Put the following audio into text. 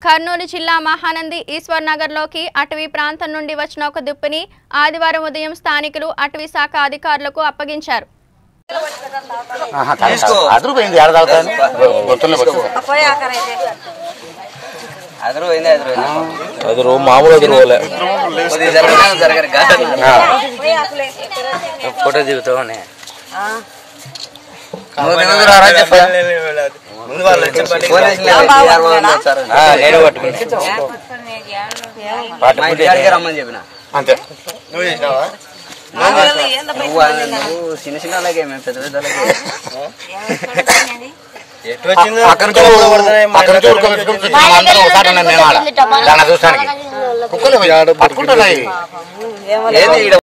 కర్నూలు జిల్లా మహానంది ఈశ్వర్ నగర్లోకి అటవీ ప్రాంతం నుండి వచ్చిన ఒక దుప్పిని ఆదివారం ఉదయం స్థానికులు అటవీ శాఖ అధికారులకు అప్పగించారు ఆహా, కాదు, కాదు. అదురు పోయింది ఏడ తాగుతాను గుర్తుల్లో అదరు పోయింది అదరు పోయింది అదురు మామూలు అదురు పోలే కొద్దిగా జరగదు జరగరు కాదు ఫోటో దిగుతావని నువ్వు నువ్వు రారా చెప్పు. ఫోన్ చేసి లేదు, బీఆర్ వాళ్ళు వచ్చారు. నేను పట్టుకున్నా మా ఇంటి కాడికే రమ్మని చెప్పిన అంతే నువ్వు నువ్వు చిన్న చిన్న అలాగే మేము పెద్ద పెద్ద అలాగే అక్కడ నుంచి అక్కడ నుంచి ఊరుకొని వచ్చి మనం అందరం ఒకసారి ఉన్నాం మేము ఆడ దాన్ని చూస్తానికి కుక్కలు పట్టుకుంటున్నాయి ఏది ఈడ